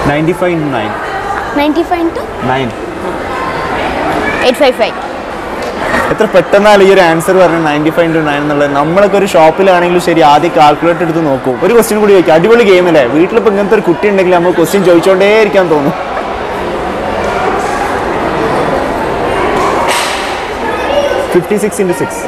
Ninety five into nine ninety five two nine eight five five എത്ര പെട്ടെന്നാണ് ഈ ഒരു ആൻസർ പറഞ്ഞത് നയൻറ്റി ഫൈവ് ഇൻറ്റു നയൻ എന്നുള്ളത് നമ്മളൊക്കെ ഒരു ഷോപ്പിലാണെങ്കിലും ശരി ആദ്യം കാൽക്കുലേറ്റർ എടുത്ത് നോക്കും ഒരു ക്വസ്റ്റ്യൻ കൂടി ചോദിക്കും അടിപൊളി ഗെയിം അല്ലേ വീട്ടിലിപ്പോൾ ഇങ്ങനത്തെ ഒരു കുട്ടി ഉണ്ടെങ്കിൽ നമ്മൾ ക്വസ്റ്റ്യൻ ചോദിച്ചുകൊണ്ടേ ഇരിക്കാൻ തോന്നും fifty six into six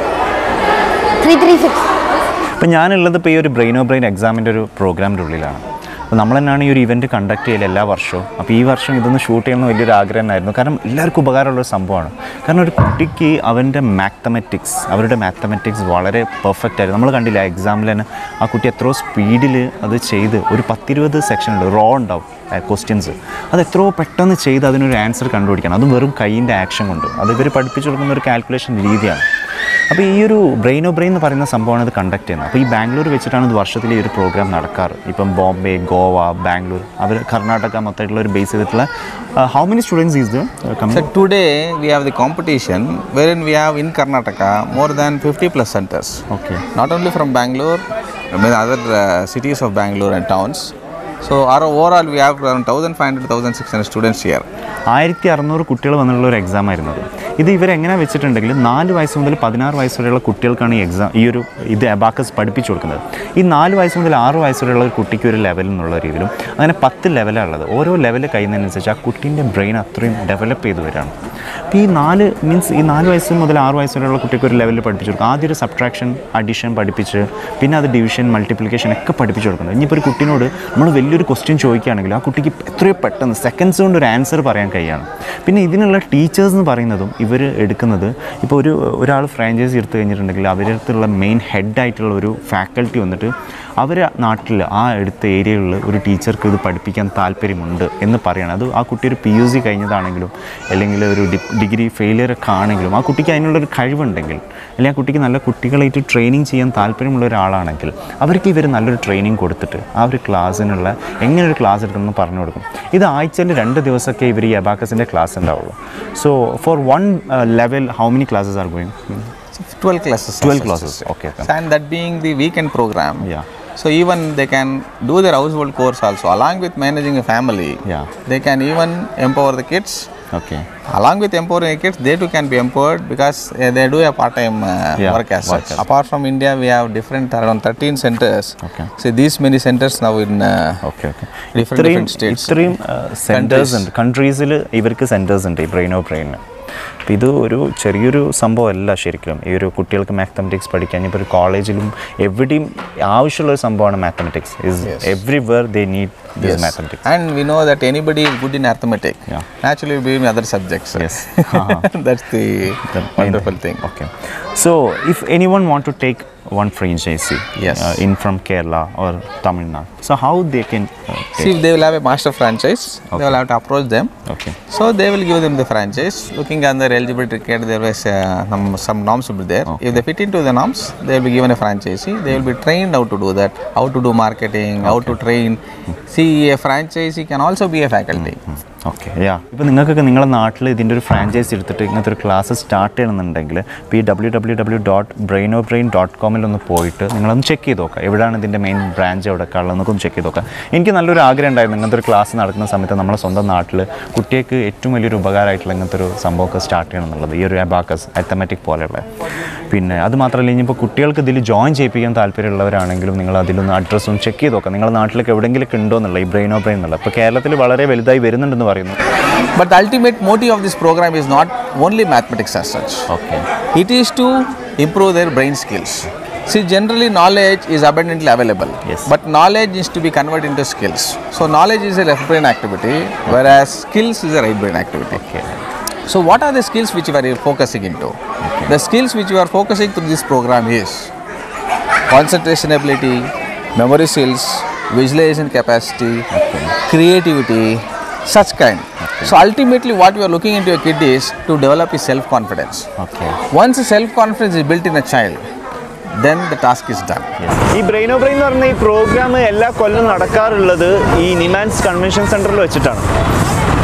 three three six ഇപ്പം ഞാനുള്ളത് ഇപ്പോൾ ഈ ഒരു ബ്രെയിനോ ബ്രെയിൻ എക്സാമിൻ്റെ ഒരു പ്രോഗ്രാമിൻ്റെ ഉള്ളിലാണ് അപ്പോൾ നമ്മൾ തന്നെയാണ് ഈ ഒരു ഇവൻറ്റ് കണ്ടക്ട് ചെയ്യൽ എല്ലാ വർഷവും അപ്പോൾ ഈ വർഷം ഇതൊന്ന് ഷൂട്ട് ചെയ്യണമെന്ന് വലിയൊരു ആഗ്രഹം ഉണ്ടായിരുന്നു കാരണം എല്ലാവർക്കും ഉപകാരമുള്ള ഒരു സംഭവമാണ് കാരണം ഒരു കുട്ടിക്ക് അവൻ്റെ മാത്തമെറ്റിക്സ് അവരുടെ മാത്തമെറ്റിക്സ് വളരെ പെർഫെക്റ്റ് ആയിരുന്നു നമ്മൾ കണ്ടില്ല എക്സാമിൽ തന്നെ ആ കുട്ടി എത്രയോ സ്പീഡിൽ അത് ചെയ്ത് ഒരു പത്തിരുപത് സെക്ഷൻ ഉണ്ട് റോ ഉണ്ടാവും ക്വസ്റ്റ്യൻസ് അത് എത്രയോ പെട്ടെന്ന് ചെയ്ത് അതിനൊരു ആൻസർ കണ്ടുപിടിക്കണം അതും വെറും കൈയിൻ്റെ ആക്ഷൻ കൊണ്ട് അത് ഇവർ പഠിപ്പിച്ചു കൊടുക്കുന്ന ഒരു കാൽക്കുലേഷൻ രീതിയാണ് അപ്പോൾ ഈ ഒരു ബ്രെയിനോ ബ്രെയിൻ എന്ന് പറയുന്ന സംഭവമാണ് ഇത് കണ്ടക്ട് ചെയ്യുന്നത് അപ്പോൾ ഈ ബാംഗ്ലൂർ വെച്ചിട്ടാണ് ഇത് വർഷത്തിൽ ഈ ഒരു പ്രോഗ്രാം നടക്കാറ് ഇപ്പം ബോംബെ ഗോവ ബാംഗ്ലൂർ അവർ കർണാടക മൊത്തമായിട്ടുള്ള ഒരു ബേസ് ചെയ്തിട്ടുള്ള how many students is the So today we have the competition wherein we have in Karnataka more than 50 plus centers. Okay Not only from Bangalore, I mean other uh, cities of Bangalore and towns. So our overall we have around 1,500 1,600 students here. ആയിരത്തി അറുന്നൂറ് കുട്ടികൾ വന്നുള്ള ഒരു exam ആയിരുന്നത് ഇത് ഇവരെങ്ങനെ വെച്ചിട്ടുണ്ടെങ്കിൽ നാല് വയസ്സ് മുതൽ പതിനാറ് വയസ്സ് വരെയുള്ള കുട്ടികൾക്കാണ് ഈ എക്സാം ഈ ഒരു ഇത് അബാക്കസ് പഠിപ്പിച്ചു കൊടുക്കുന്നത് ഈ നാല് വയസ്സ് മുതൽ ആറ് വയസ്സ് വരെയുള്ള ഒരു കുട്ടിക്ക് ഒരു ലെവൽ എന്നുള്ള രീതിയിലും അങ്ങനെ പത്ത് ലെവലാണ് ഉള്ളത് ഓരോ ലെവൽ കഴിയുന്നതിനനുസരിച്ച് ആ കുട്ടീൻ്റെ ബ്രെയിൻ അത്രയും ഡെവലപ്പ് ചെയ്ത് വരികയാണ് അപ്പോൾ ഈ നാല് മീൻസ് ഈ നാല് വയസ്സ് മുതൽ ആറ് വയസ്സ് വരെയുള്ള കുട്ടിക്ക് ഒരു ലെവലിൽ പഠിപ്പിച്ചു കൊടുക്കും ആദ്യം ഒരു സബ്ട്രാക്ഷൻ അഡീഷൻ പഠിപ്പിച്ച് പിന്നെ അത് ഡിവിഷൻ മൾട്ടിപ്ലിക്കേഷൻ ഒക്കെ പഠിപ്പിച്ചു കൊടുക്കുന്നത് ഇനിയിപ്പോൾ ഒരു കുട്ടീനോട് നമ്മൾ വലിയൊരു ക്വസ്റ്റ്യൻ ചോദിക്കുകയാണെങ്കിൽ ആ കുട്ടിക്ക് എത്രയോ പെട്ടെന്ന് സെക്കൻഡ്സ് കൊണ്ട് ഒരു ആൻസർ പറയാൻ കഴിയാണ് പിന്നെ ഇതിനുള്ള ടീച്ചേഴ്സ് എന്ന് പറയുന്നതും ഇവർ എടുക്കുന്നത് ഇപ്പോൾ ഒരു ഒരാൾ ഫ്രാഞ്ചൈസി എടുത്തു കഴിഞ്ഞിട്ടുണ്ടെങ്കിൽ അവരുടെ അടുത്തുള്ള മെയിൻ ഹെഡായിട്ടുള്ള ഒരു ഫാക്കൽറ്റി വന്നിട്ട് അവരെ നാട്ടിൽ ആ എടുത്ത ഏരിയകളിൽ ഒരു ടീച്ചർക്ക് ഇത് പഠിപ്പിക്കാൻ താല്പര്യമുണ്ട് എന്ന് പറയണം അത് ആ കുട്ടി ഒരു പി യു സി കഴിഞ്ഞതാണെങ്കിലും അല്ലെങ്കിൽ ഒരു ഡി ഡിഗ്രി ഫെയിലിയർ ഒക്കെ ആണെങ്കിലും ആ കുട്ടിക്ക് അതിനുള്ളൊരു കഴിവുണ്ടെങ്കിൽ അല്ലെങ്കിൽ ആ കുട്ടിക്ക് നല്ല കുട്ടികളായിട്ട് ട്രെയിനിങ് ചെയ്യാൻ താല്പര്യമുള്ള ഒരാളാണെങ്കിൽ അവർക്ക് ഇവർ നല്ലൊരു ട്രെയിനിങ് കൊടുത്തിട്ട് ആ ഒരു ക്ലാസ്സിനുള്ള എങ്ങനെ ഒരു ക്ലാസ് എടുക്കണമെന്ന് പറഞ്ഞു കൊടുക്കും ഇത് ആഴ്ചയിൽ രണ്ട് ദിവസമൊക്കെ ഇവർ ഈ അബാക്കസിൻ്റെ ക്ലാസ് ഉണ്ടാവുള്ളൂ so for one level how many classes are going So 12 classes. 12 classes, okay, okay. And that being the weekend program. Yeah. So even they can do their household course also along with managing a family. Yeah. They can even empower the kids okay Along with empowering kids, they too can be empowered because uh, they do a part-time uh, Yeah, work as work such. as- Apart from India, we have different around 13 centers. Okay. See these many centers now in uh, okay okay Different- ഇത്രയും different states. ഇത്രയും centres ഉണ്ട് കൺട്രീസിൽ ഇവർക്ക് centres ഉണ്ട് ഈ ബ്രെയിനോ ബ്രെയിന് അപ്പോൾ ഇത് ഒരു ചെറിയൊരു സംഭവമല്ല ശരിക്കും ഈ ഒരു കുട്ടികൾക്ക് മാത്തമെറ്റിക്സ് പഠിക്കാൻ ഇപ്പോൾ ഒരു കോളേജിലും എവിടെയും ആവശ്യമുള്ള ഒരു സംഭവമാണ് mathematics is everywhere they need this yes. Mathematics and we know that anybody is good in arithmetic. Yeah. Naturally, will be in other subjects. Yes. That's the, wonderful thing. Okay. So if anyone want to take one franchisee Yes. uh, in from Kerala or Tamil Nadu, so how they can uh, See, take? if they will have a master franchise, they will have to approach them. Okay. So they will give them the franchise. Looking at their eligibility criteria, there was uh, some, some norms will be there. If they fit into the norms, they will be given a franchisee. They will be trained how to do that, how to do marketing, how to train. See, a franchisee can also be a faculty. Okay yeah ഇപ്പോൾ നിങ്ങൾക്കൊക്കെ നിങ്ങളുടെ നാട്ടിൽ ഇതിൻ്റെ ഒരു franchise എടുത്തിട്ട് ഇങ്ങനത്തെ ഒരു class start ചെയ്യണമെന്നുണ്ടെങ്കിൽ ഇപ്പോൾ ഈ W W W dot Brainobrain dot കോമിലൊന്ന് പോയിട്ട് നിങ്ങളൊന്ന് ചെക്ക് ചെയ്ത് നോക്കുക എവിടെയാണ് ഇതിൻ്റെ മെയിൻ ബ്രാഞ്ച് എവിടെയൊക്കെ ഉള്ളതെന്നൊക്കെ ഒന്ന് ചെക്ക് ചെയ്ത് നോക്കുക എനിക്ക് നല്ലൊരു ആഗ്രഹം ഉണ്ടായിരുന്നു ഇങ്ങനത്തെ ഒരു ക്ലാസ് നടക്കുന്ന സമയത്ത് നമ്മുടെ സ്വന്തം നാട്ടിൽ കുട്ടികൾക്ക് ഏറ്റവും വലിയൊരു ഉപകാരമായിട്ടുള്ള ഇങ്ങനത്തെ ഒരു സംഭവമൊക്കെ സ്റ്റാർട്ട് ചെയ്യണം എന്നുള്ളത് ഈ ഒരു അബാക്കസ് അത്തമാറ്റിക് പോലെയുള്ള പിന്നെ അത് മാത്രമല്ല ഇനിയിപ്പോൾ കുട്ടികൾക്ക് ഇതിൽ ജോയിൻ ചെയ്യിപ്പിക്കാൻ താല്പര്യമുള്ളവരാണെങ്കിലും നിങ്ങൾ അതിലൊന്ന് അഡ്രസ്സ് ഒന്ന് ചെക്ക് ചെയ്ത് നോക്കുക നിങ്ങളുടെ നാട്ടിലൊക്കെ എവിടെയെങ്കിലൊക്കെ ഉണ്ടോ എന്നുള്ള ഈ ബ്രെയിനോ ബ്രെയിൻ എന്നുള്ള ഇപ്പോൾ കേരളത്തിൽ വളരെ വലുതായി വരുന്നുണ്ടെന്ന് പറയുന്നു But the ultimate motive of this program is not only mathematics as such. Okay It is to improve their brain skills. See, generally knowledge is abundantly available, Yes. but knowledge is to be converted into skills. So knowledge is a left brain activity, whereas skills is a right brain activity. Okay So what are the skills which you are focusing into? The skills which you are focusing through this program is concentration ability, memory skills, visualization capacity, creativity, such kind. So ultimately what you are looking into a kid is to develop his self-confidence. Okay Once self-confidence is built in a child, then the task is done. ഈ ബ്രെയിനോ brain എന്ന് പറഞ്ഞ ഈ programme എല്ലാ കൊല്ലം നടക്കാറുള്ളത് ഈ നിമാൻസ് convention സെന്ററിൽ വെച്ചിട്ടാണ്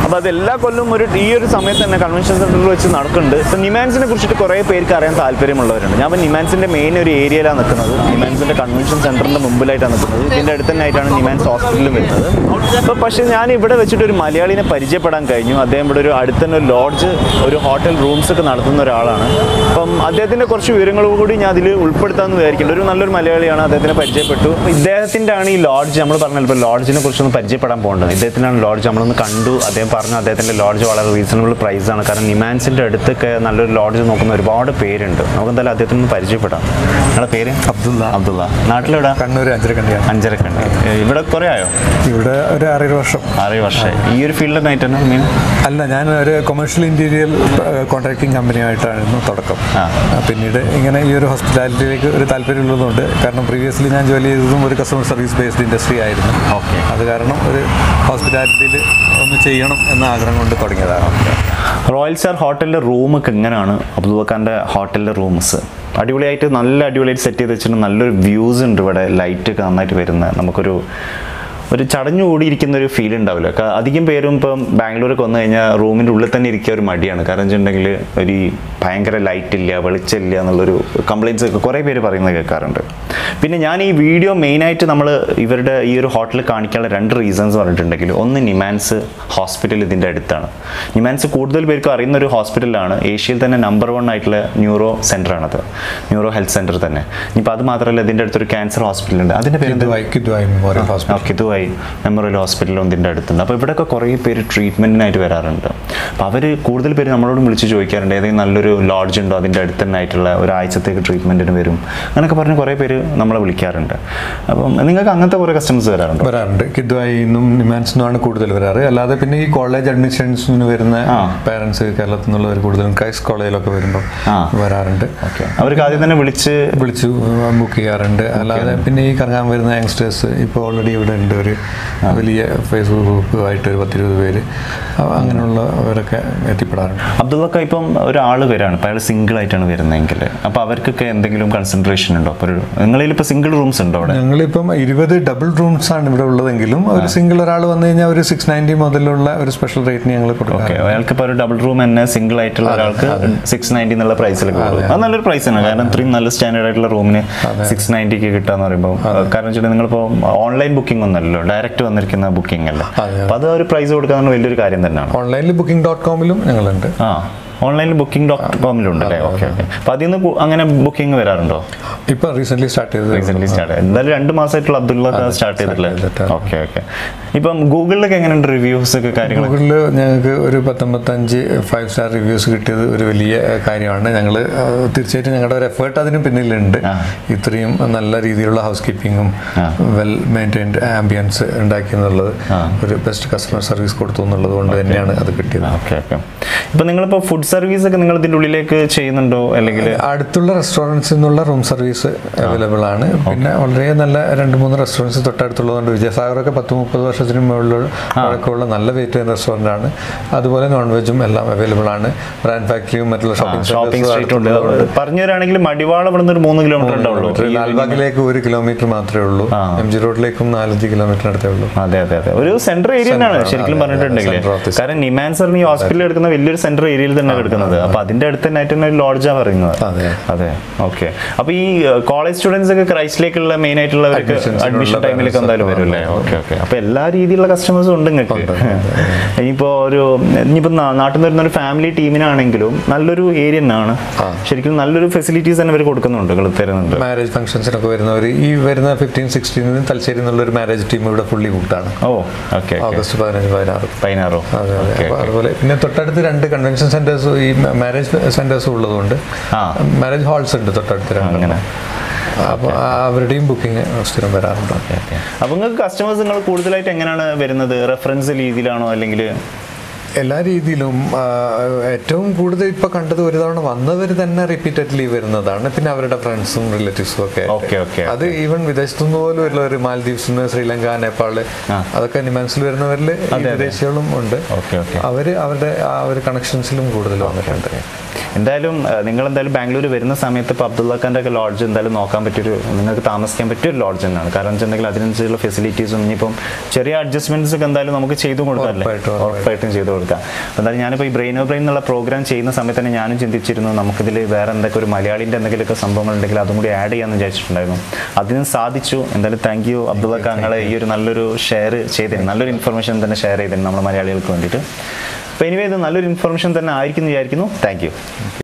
അപ്പോൾ അത് എല്ലാ കൊല്ലവും ഒരു ഈ ഒരു സമയത്ത് തന്നെ കൺവെൻഷൻ സെൻറ്ററിൽ വെച്ച് നടക്കുന്നുണ്ട് ഇപ്പോൾ നിമാൻസിനെ കുറിച്ചിട്ട് കുറേ പേർക്ക് അറിയാൻ താല്പര്യമുള്ളവരുണ്ട് ഞാൻ ഇപ്പോൾ നിമാൻസിൻ്റെ മെയിൻ ഒരു ഏരിയയിലാണ് നിൽക്കുന്നത് നിമാൻസിൻ്റെ കൺവെൻഷൻ സെൻറ്ററിൻ്റെ മുമ്പിലായിട്ടാണ് നിൽക്കുന്നത് ഇതിൻ്റെ അടുത്ത് തന്നെ ആയിട്ടാണ് നിമാൻസ് ഹോസ്പിറ്റലും വരുന്നത് അപ്പോൾ പക്ഷേ ഞാൻ ഇവിടെ വെച്ചിട്ട് ഒരു മലയാളിനെ പരിചയപ്പെടാൻ കഴിഞ്ഞു അദ്ദേഹം ഇവിടെ ഒരു അടുത്ത് തന്നെ ഒരു ലോഡ്ജ് ഒരു ഹോട്ടൽ റൂംസ് ഒക്കെ നടത്തുന്ന ഒരാളാണ് അപ്പം അദ്ദേഹത്തിൻ്റെ കുറച്ച് വിവരങ്ങൾ കൂടി ഞാൻ അതിൽ ഉൾപ്പെടുത്താമെന്ന് വിചാരിക്കുന്നുണ്ട് ഒരു നല്ലൊരു മലയാളിയാണ് അദ്ദേഹത്തിനെ പരിചയപ്പെട്ടു ഇദ്ദേഹത്തിൻ്റെ ആണ് ഈ ലോഡ്ജ് നമ്മൾ പറഞ്ഞല്ലോ ഇപ്പോൾ ലോഡ്ജിനെ കുറിച്ചൊന്ന് പരിചയപ്പെടാൻ പോകേണ്ടത് ഇദ്ദേഹത്തിനാണ് ലോഡ്ജ് നമ്മളൊന്ന് കണ്ടു അദ്ദേഹം പറഞ്ഞു അദ്ദേഹത്തിൻ്റെ ലോഡ്ജ് വളരെ റീസണബിൾ പ്രൈസ് ആണ് കാരണം നിമാൻസിൻ്റെ അടുത്തൊക്കെ നല്ലൊരു ലോഡ്ജ് നോക്കുന്ന ഒരുപാട് പേരുണ്ട് നമുക്ക് എന്തായാലും അദ്ദേഹത്തിന് ഒന്ന് പരിചയപ്പെടാം നിങ്ങളുടെ പേര് അബ്ദുള്ള അബ്ദുള്ള നാട്ടിലെവിടെ കണ്ണൂർ അഞ്ചരക്കണ്ടിയാണ് അഞ്ചരക്കണ്ട് ഇവിടെ കുറേ ആയോ ഇവിടെ ഒരു ആറേഴ് വർഷം ആറേ വർഷമായി ഈ ഒരു ഫീൽഡിനായിട്ട് തന്നെ മീൻ അല്ല ഞാൻ ഒരു കൊമേഴ്ഷ്യൽ ഇൻറ്റീരിയൽ കോൺട്രാക്ടിങ് കമ്പനിയായിട്ടായിരുന്നു തുടക്കം ആ. ആ, പിന്നീട് ഇങ്ങനെ ഈ ഒരു ഹോസ്പിറ്റാലിറ്റിയിലേക്ക് ഒരു താല്പര്യമുള്ളതുകൊണ്ട് കാരണം പ്രീവിയസ്ലി ഞാൻ ജോലി ചെയ്തതും ഒരു കസ്റ്റമർ സർവീസ് ബേസ്ഡ് ഇൻഡസ്ട്രി ആയിരുന്നു ഓക്കെ അത് കാരണം ഒരു ഹോസ്പിറ്റാലിറ്റിയിൽ ഒന്ന് ചെയ്യണം എന്ന ആഗ്രഹം കൊണ്ട് തുടങ്ങിയതാണ് റോയൽ സ്റ്റാർ ഹോട്ടലിലെ റൂമൊക്കെ എങ്ങനെയാണ് അബ്ദുബക്കാൻ്റെ ഹോട്ടലിലെ റൂംസ് അടിപൊളിയായിട്ട് നല്ല അടിപൊളിയായിട്ട് സെറ്റ് ചെയ്ത് വെച്ചിട്ട് നല്ലൊരു വ്യൂസ് ഉണ്ട് ഇവിടെ ലൈറ്റ് ഒക്കെ നന്നായിട്ട് വരുന്നത് നമുക്കൊരു ഒരു ചടഞ്ഞു കൂടിയിരിക്കുന്ന ഒരു ഫീൽ ഉണ്ടാവില്ല ക- അധികം പേരും ഇപ്പം ബാംഗ്ലൂരൊക്കെ വന്നു കഴിഞ്ഞാൽ റൂമിൻ്റെ ഉള്ളിൽ തന്നെ ഇരിക്കുക ഒരു മടിയാണ് കാരണം വെച്ചിട്ടുണ്ടെങ്കിൽ ഒരു ഈ ഭയങ്കര ലൈറ്റ് ഇല്ല വെളിച്ചമില്ല എന്നുള്ളൊരു കംപ്ലയിൻസ് ഒക്കെ കുറേ പേര് പറയുന്നത് കേൾക്കാറുണ്ട് പിന്നെ ഞാൻ ഈ വീഡിയോ മെയിനായിട്ട് നമ്മൾ ഇവരുടെ ഈ ഒരു ഹോട്ടൽ കാണിക്കാനുള്ള രണ്ട് റീസൺസ് പറഞ്ഞിട്ടുണ്ടെങ്കിൽ ഒന്ന് നിമാൻസ് ഹോസ്പിറ്റൽ ഇതിൻ്റെ അടുത്താണ് നിമാൻസ് കൂടുതൽ പേർക്കും അറിയുന്ന ഒരു ഹോസ്പിറ്റലാണ് ഏഷ്യയിൽ തന്നെ നമ്പർ വൺ ആയിട്ടുള്ള ന്യൂറോ സെൻ്ററാണത് ന്യൂറോ ഹെൽത്ത് സെൻറ്റർ തന്നെ ഇനിയിപ്പോൾ അത് മാത്രമല്ല ഇതിൻ്റെ അടുത്തൊരു ക്യാൻസർ ഹോസ്പിറ്റൽ ഉണ്ട് അതിൻ്റെ പേര് എന്താ? Kidwai Kidwai memorial hospital okay ഇതുമായി മെമ്മോറിയൽ ഹോസ്പിറ്റലും ഇതിൻ്റെ അടുത്തുണ്ട് അപ്പോൾ ഇവിടെയൊക്കെ കുറേ പേര് ട്രീറ്റ്മെൻറ്റിനായിട്ട് വരാറുണ്ട് അപ്പോൾ അവർ കൂടുതൽ പേര് നമ്മളോടും വിളിച്ച് ചോദിക്കാറുണ്ട് ഏതെങ്കിലും നല്ലൊരു ലോഡ്ജ് ഉണ്ടോ അതിൻ്റെ അടുത്ത് തന്നെ ആയിട്ടുള്ള ഒരാഴ്ചത്തേക്ക് ട്രീറ്റ്മെൻറ്റിന് വരും അങ്ങനെയൊക്കെ പറഞ്ഞ് കുറേ പേര് നമ്മളെ വിളിക്കാറുണ്ട് അപ്പം നിങ്ങൾക്ക് അങ്ങനത്തെ കുറേ കസ്റ്റമേഴ്സ് വരാറുണ്ടോ വരാറുണ്ട് കിദ്വായിൽ നിന്നും നിമാൻസ് നിന്നുമാണ് കൂടുതൽ വരാറ് അല്ലാതെ പിന്നെ ഈ കോളേജ് അഡ്മിഷൻസിന് വരുന്ന ആ. പേരൻസ് കേരളത്തിൽ നിന്നുള്ളവർ കൂടുതലും ക്രൈസ്റ്റ് കോളേജിലൊക്കെ വരുമ്പോൾ ആ. വരാറുണ്ട് ഓക്കെ അവർക്ക് ആദ്യം തന്നെ വിളിച്ച് വിളിച്ചു ബുക്ക് ചെയ്യാറുണ്ട് അല്ലാതെ പിന്നെ ഈ കറങ്ങാൻ വരുന്ന യങ്സ്റ്റേഴ്സ് ഇപ്പോൾ ഓൾറെഡി ഇവിടെ ഉണ്ട് ഒരു വലിയ ഫേസ്ബുക്ക് ഗ്രൂപ്പുമായിട്ട് ഒരു പത്തിരുപത് പേര് അപ്പൊ അങ്ങനെയുള്ളവരൊക്കെ എത്തിപ്പെടാറുണ്ട് അബ്ദുള്ളക്ക ഇപ്പം ഒരാൾ വരാണ് അപ്പോൾ അയാൾ സിംഗിൾ ആയിട്ടാണ് വരുന്നതെങ്കിൽ അപ്പോൾ അവർക്കൊക്കെ എന്തെങ്കിലും കൺസെൻട്രേഷൻ ഉണ്ടോ അപ്പോൾ ഒരു നിങ്ങളിൽ ഇപ്പോൾ സിംഗിൾ റൂംസ് ഉണ്ടോ അവിടെ ഞങ്ങളിപ്പം ഇരുപത് ഡബിൾ റൂംസ് ആണ് ഇവിടെ ഉള്ളതെങ്കിലും ഒരു സിംഗിൾ ഒരാൾ വന്നു കഴിഞ്ഞാൽ ഒരു സിക്സ് നയൻറ്റി മുതലുള്ള ഒരു സ്പെഷ്യൽ റേറ്റിന് ഞങ്ങൾ ഓക്കെ കൊടുക്കാം അയാൾക്ക് ഇപ്പോൾ ഒരു ഡബിൾ റൂം തന്നെ സിംഗിൾ ആയിട്ടുള്ള ഒരാൾക്ക് സിക്സ് നയൻറ്റി എന്നുള്ള പ്രൈസിലൊക്കെ കൊടുക്കും അത് നല്ലൊരു പ്രൈസ് ആണ് കാരണം ഇത്രയും നല്ല സ്റ്റാൻഡേർഡ് ആയിട്ടുള്ള റൂമിന് സിക്സ് നയൻറ്റിക്ക് കിട്ടാന്ന് പറയുമ്പോൾ കാരണം വെച്ചിട്ട് നിങ്ങളിപ്പോൾ ഓൺലൈൻ ബുക്കിംഗ് ഒന്നല്ലല്ലോ ഡയറക്റ്റ് വന്നിരിക്കുന്ന ബുക്കിംഗ് അല്ല അതെ. അപ്പോൾ അത് ഒരു പ്രൈസ് കൊടുക്കാൻ വലിയൊരു കാര്യം തന്നെയാണ് ഓൺലൈനിൽ ബുക്കിംഗ് ഡോട്ട് കോമിലും ഞങ്ങളുണ്ട് ആ ഓൺലൈനിൽ ബുക്കിംഗ് ഡോട്ട് കോമിലുണ്ട് അല്ലേ ഓക്കെ ഓക്കെ അപ്പോൾ അതിൽ നിന്ന് കു- അങ്ങനെ ബുക്കിംഗ് വരാറുണ്ടോ ഇപ്പം റീസെന്റ് സ്റ്റാർട്ട് ചെയ്തത് റീസെന്റ് സ്റ്റാർട്ട് എന്തായാലും രണ്ട് മാസമായിട്ടുള്ള അബ്ദുള്ള സ്റ്റാർട്ട് ചെയ്തിട്ടില്ലേ ചെയ്തിട്ടാണ്. ഓക്കെ ഓക്കെ ഇപ്പം ഗൂഗിളിലൊക്കെ എങ്ങനെയുണ്ട് റിവ്യൂസ് ഒക്കെ കാര്യങ്ങൾ ഗൂഗിളിൽ ഞങ്ങൾക്ക് ഒരു പത്തൊമ്പത്തഞ്ച് ഫൈവ് സ്റ്റാർ റിവ്യൂസ് കിട്ടിയത് ഒരു വലിയ കാര്യമാണ് ഞങ്ങൾ തീർച്ചയായിട്ടും ഞങ്ങളുടെ ഒരു എഫേർട്ട് അതിന് പിന്നിലുണ്ട് ആ. ഇത്രയും നല്ല രീതിയിലുള്ള ഹൗസ് കീപ്പിങ്ങും ആ. വെൽ മെയിൻറ്റൈൻഡ് ആംബിയൻസ് ഉണ്ടാക്കി എന്നുള്ളത് ആ. ഒരു ബെസ്റ്റ് കസ്റ്റമർ സർവീസ് കൊടുത്തു എന്നുള്ളത് കൊണ്ട് തന്നെയാണ് അത് കിട്ടിയത് ഓക്കെ ഓക്കെ ഇപ്പം നിങ്ങളിപ്പോൾ ഫുഡ് സർവീസ് ഒക്കെ നിങ്ങൾ ഇതിൻ്റെ ഉള്ളിലേക്ക് ചെയ്യുന്നുണ്ടോ അല്ലെങ്കിൽ അടുത്തുള്ള റെസ്റ്റോറൻറ്റ്സിൽ നിന്നുള്ള റൂം സർവീസ് അവൈലബിൾ ആണ് പിന്നെ വളരെ നല്ല രണ്ട് മൂന്ന് റെസ്റ്റോറൻറ്റ്സ് തൊട്ടടുത്തുള്ളതുകൊണ്ട് വിജയസാഗറൊക്കെ പത്ത് മുപ്പത് വർഷത്തിന് മുകളിലുള്ള പഴക്കമുള്ള നല്ല വെയിറ്റ് റെസ്റ്റോറൻ്റ് ആണ് അതുപോലെ നോൺ വെജും എല്ലാം അവൈലബിൾ ആണ് ബ്രാൻഡ് ഫാക്ടറിയും മറ്റുള്ള ഷോപ്പിംഗ് ഷോപ്പിംഗ് സ്ട്രീറ്റ് ഉണ്ട് പറഞ്ഞു തരാണെങ്കിൽ മടിവാളം ഇവിടെ നിന്ന് ഒരു മൂന്ന് കിലോമീറ്റർ ഉണ്ടാവുള്ളൂ ലാൽബാഗിലേക്ക് ഒരു കിലോമീറ്റർ മാത്രമേ ഉള്ളൂ ആ. എം ജി റോഡിലേക്കും നാലഞ്ച് കിലോമീറ്റർ അടുത്തേ ഉള്ളൂ അതെ അതെ അതെ ഒരു സെൻട്രൽ ഏരിയ തന്നെയാണ് Center, ശരിക്കും അതെ, പറഞ്ഞിട്ടുണ്ടെങ്കിൽ center of the കാരണം നിമാൻസറിന് ഈ ഹോസ്പിറ്റലിൽ എടുക്കുന്ന വലിയൊരു സെൻട്രൽ ഏരിയയിൽ തന്നെ എടുക്കുന്നത് അപ്പൊ അതിന്റെ അടുത്ത് തന്നെ ആയിട്ട് തന്നെ ഒരു ലോഡ്ജാണ് പറയുന്നത് അതെ. അതെ ഓക്കെ അപ്പൊ ഈ കോളേജ് സ്റ്റുഡൻസ് ഒക്കെ ക്രൈസ്റ്റിലേക്കുള്ള മെയിൻ ആയിട്ടുള്ളവർക്ക് Admissions അഡ്മിഷൻ ഉള്ള ടൈമിലേക്ക് parents എന്തായാലും ഒക്കെ വരും അല്ലേ ഓക്കെ ഓക്കെ അപ്പൊ എല്ലാ രീതിയിലുള്ള കസ്റ്റമേഴ്സും ഉണ്ട് നിങ്ങൾക്ക് ഉണ്ട്, ഉണ്ട്, ഇനിയിപ്പോ ഒരു ഇനിയിപ്പോ നാ- നാട്ടിൽ നിന്ന് വരുന്ന ഒരു ഫാമിലി ടീമിനാണെങ്കിലും നല്ലൊരു ഏരിയ തന്നെയാണ് ആ. ശരിക്കും നല്ലൊരു ഫെസിലിറ്റീസ് തന്നെ ഇവർ കൊടുക്കുന്നുണ്ട് നിങ്ങൾ തരുന്നുണ്ട് മാരേജ് ഫംഗ്ഷൻസിനൊക്കെ വരുന്നവർ ഈ വരുന്ന ഫിഫ്റ്റീൻ സിക്സ്റ്റീനിന് തലശ്ശേരി എന്നുള്ള ഒരു മാരേജ് ടീം ഇവിടെ ഫുള്ളി കൂട്ടാണ് ഓ ഓക്കെ ഓക്കെ ഓഗസ്റ്റ് പതിനഞ്ച് പതിനാറ് പതിനാറോ അതെ അതെ ഓക്കെ അപ്പോൾ അതുപോലെ പിന്നെ തൊട്ടടുത്ത് രണ്ട് കൺവെൻഷൻ സെന്റേഴ്സ് ഈ മാരേജ് സെന്റേഴ്സും ഉള്ളതുകൊണ്ട് ആ. മാരേജ് ഹാൾസ് ഉണ്ട് തൊട്ടടുത്ത് രണ്ട് അങ്ങനെ അപ്പോൾ അവരുടെയും ബുക്കിംഗ് സ്ഥിരം വരാറുണ്ട് അപ്പൊ നിങ്ങൾക്ക് കസ്റ്റമേഴ്സ് നിങ്ങൾ കൂടുതലായിട്ട് എങ്ങനെയാണ് വരുന്നത് റെഫറൻസ് രീതിയിലാണോ അല്ലെങ്കിൽ എല്ലാ രീതിയിലും ആ, ഏറ്റവും കൂടുതൽ ഇപ്പൊ കണ്ടത് ഒരു തവണ വന്നവർ തന്നെ റിപ്പീറ്റഡ്ലി വരുന്നതാണ് പിന്നെ അവരുടെ ഫ്രണ്ട്സും റിലേറ്റീവ്സും ഒക്കെ ആയിട്ട്. Okay, okay, അത് ഈവൻ വിദേശത്തുനിന്ന് പോലും ഉള്ളവർ മാലദ്വീപ്സിൽ നിന്ന് ശ്രീലങ്ക നേപ്പാള് ആ. അതൊക്കെ നിമാൻസിൽ വരുന്നവരിൽ അതെ. വിദേശികളും ഉണ്ട് Okay, okay. അവര് അവരുടെ ആ ഒരു കണക്ഷൻസിലും കൂടുതൽ വന്നിട്ടുണ്ട് എന്തായാലും ആ, നിങ്ങൾ എന്തായാലും ബാംഗ്ലൂർ വരുന്ന സമയത്ത് ഇപ്പോൾ അബ്ദുള്ള ഖാൻ്റെ ഒക്കെ ലോഡ്ജ് എന്തായാലും നോക്കാൻ പറ്റിയൊരു നിങ്ങൾക്ക് താമസിക്കാൻ പറ്റിയ ഒരു ലോഡ്ജ് തന്നെയാണ് കാരണം വെച്ചിട്ടുണ്ടെങ്കിൽ അതിനനുസരിച്ചുള്ള ഫെസിലിറ്റീസും ഇനിയിപ്പം ചെറിയ അഡ്ജസ്റ്റ്മെന്റ്സ് ഒക്കെ എന്തായാലും നമുക്ക് ചെയ്തു കൊടുക്കാമല്ലേ ഉറപ്പായിട്ടും, ഉറപ്പായിട്ടും ചെയ്തു കൊടുക്കാം അപ്പോൾ എന്തായാലും ഞാനിപ്പോൾ ഈ ബ്രെയിൻ ഓഫ് ബ്രെയിൻ എന്നുള്ള പ്രോഗ്രാം ചെയ്യുന്ന സമയത്ത് തന്നെ ഞാനും ചിന്തിച്ചിരുന്നു നമുക്കിതിൽ വേറെ എന്തൊക്കെ ഒരു മലയാളിൻ്റെ എന്തെങ്കിലുമൊക്കെ സംഭവങ്ങൾ ഉണ്ടെങ്കിൽ അതും കൂടി ആഡ് ചെയ്യാമെന്ന് വിചാരിച്ചിട്ടുണ്ടായിരുന്നു അതിനും സാധിച്ചു എന്തായാലും താങ്ക് യു അബ്ദുള്ള ഖാങ്ങളെ ഈ ഒരു നല്ലൊരു ഷെയർ ചെയ്തതിന് നല്ലൊരു ഇൻഫർമേഷൻ തന്നെ ഷെയർ ചെയ്തതിന് നമ്മുടെ മലയാളികൾക്ക് വേണ്ടിയിട്ട് അപ്പോൾ എനിവേ ഇത് നല്ലൊരു ഇൻഫർമേഷൻ തന്നെ ആയിരിക്കും എന്ന് വിചാരിക്കുന്നു താങ്ക് യു